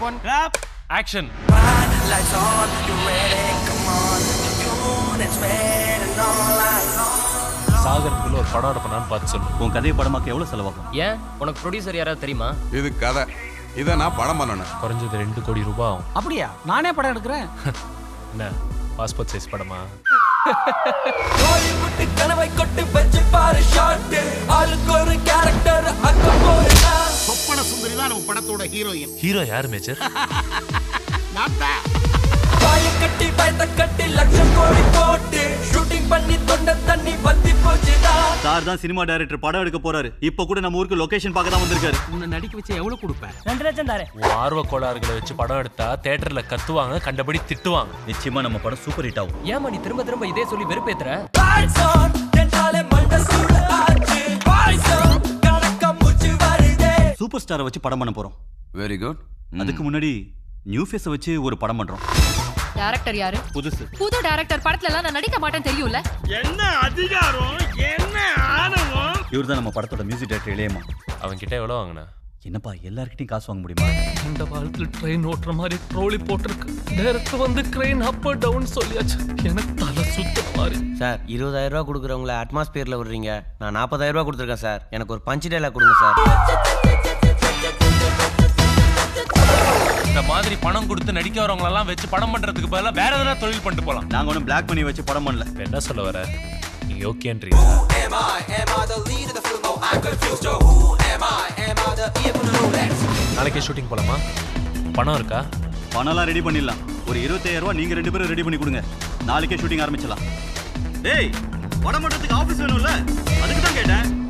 One clap action Lights on, you ready? Come on, the unit's red and all I know. சாகரத்துக்குள்ள ஒரு படம் எடுப்பனான்னு பார்த்து சொல்லு உன் கதையை படமாக்க எவ்வளவு செலவாகும் ஏன் உனக்கு ப்ரொடியூசர் யாராவது தெரியுமா இது கதை இதை நான் படம் பண்ணணும் குறைஞ்சது ரெண்டு கோடி ரூபாய் ஆகும் அப்படியா நானே படம் எடுக்கிறேன் என்ன பாஸ்போர்ட் சைஸ் படமா கோழிமுட்டு கனவை கொட்டு வச்சு பாரு ஷாட் ஆளுக்கு ஒரு கேரக்டர் அங்க போறா சொப்பன சுந்தரி தான் நம்ம படத்தோட ஹீரோயின் ஹீரோ யார் மேஜர் நான் தான் பாய கட்டி பயத்த கட்டி லட்சம் கோடி போட்டு ஷூட்டிங் பண்ணி தொண்ட தண்ணி பத்தி போச்சுடா சார் தான் சினிமா டைரக்டர் படம் எடுக்க போறாரு இப்ப கூட நம்ம ஊருக்கு லொகேஷன் பார்க்க தான் வந்திருக்காரு உன்னை நடிக்க வச்சு எவ்வளவு கொடுப்பேன் ரெண்டு லட்சம் தாரேன் உன் ஆர்வ கோளாறுகளை வச்சு படம் எடுத்தா தேட்டர்ல கத்துவாங்க கண்டபடி திட்டுவாங்க நிச்சயமா நம்ம படம் சூப்பர் ஹிட் ஆகும் ஏமா நீ திரும்ப திரும்ப இதே சொல்லி வெறுப்பேத்துற Lights on, தென்னாலே மண்ட சூடு ஆச்சு Lights on, கணக்க மூச்சு வருதே சூப்பர் ஸ்டாரை வச்சு படம் பண்ண போறோம் வெரி குட் அதுக்கு முன்னாடி நியூ ஃபேஸை வச்சு ஒரு படம் பண்றோம் டைரக்டர் யாரு புதுசு புது டைரக்டர் படத்துல எல்லாம் நான் நடிக்க மாட்டேன் தெரியும்ல என்ன அதிகாரம் என்ன ஆணவம் இவர் தான் நம்ம படத்தோட மியூசிக் டைரக்டர் இளையமா அவன் கிட்ட எவ்வளவு வாங்கின என்னப்பா எல்லார்கிட்டயும் காசு வாங்க முடியுமா இந்த காலத்துல ட்ரெயின் ஓட்டுற மாதிரி ட்ரோலி போட்டிருக்கு டைரக்டர் வந்து க்ரெயின் அப் டவுன் சொல்லியாச்சு எனக்கு தலை சுத்த மாதிரி சார் இருபதாயிரம் ரூபா கொடுக்குறவங்கள அட்மாஸ்பியர்ல விடுறீங்க நான் நாற்பதாயிரம் ரூபா கொடுத்துருக்கேன் சார் எனக்கு ஒரு பஞ்சு டைலாக் கொடுங்க சார் இந்த மாதிரி பணம் கொடுத்து நடிக்க வரவங்க எல்லாம் வச்சு படம் பண்றதுக்கு பதிலா வேற எதனா தொழில் பண்ணிட்டு போலாம் நாங்க ஒன்றும் பிளாக் பண்ணி வச்சு படம் பண்ணல இப்ப என்ன சொல்ல வர நீ ஓகேன்றீங்க Am I, am I the lead of the film? Oh, I'm confused. Oh, who am I? Am I the ear from the Rolex? நாளைக்கே ஷூட்டிங் போலாமா பணம் இருக்கா பணம்லாம் ரெடி பண்ணிடலாம் ஒரு இருபத்தாயிரம் ரூபாய் நீங்க ரெண்டு பேரும் ரெடி பண்ணி கொடுங்க நாளைக்கே ஷூட்டிங் ஆரம்பிச்சலாம் டேய் படம் பண்றதுக்கு ஆபீஸ் வேணும்ல அதுக்கு தான் கேட்டேன்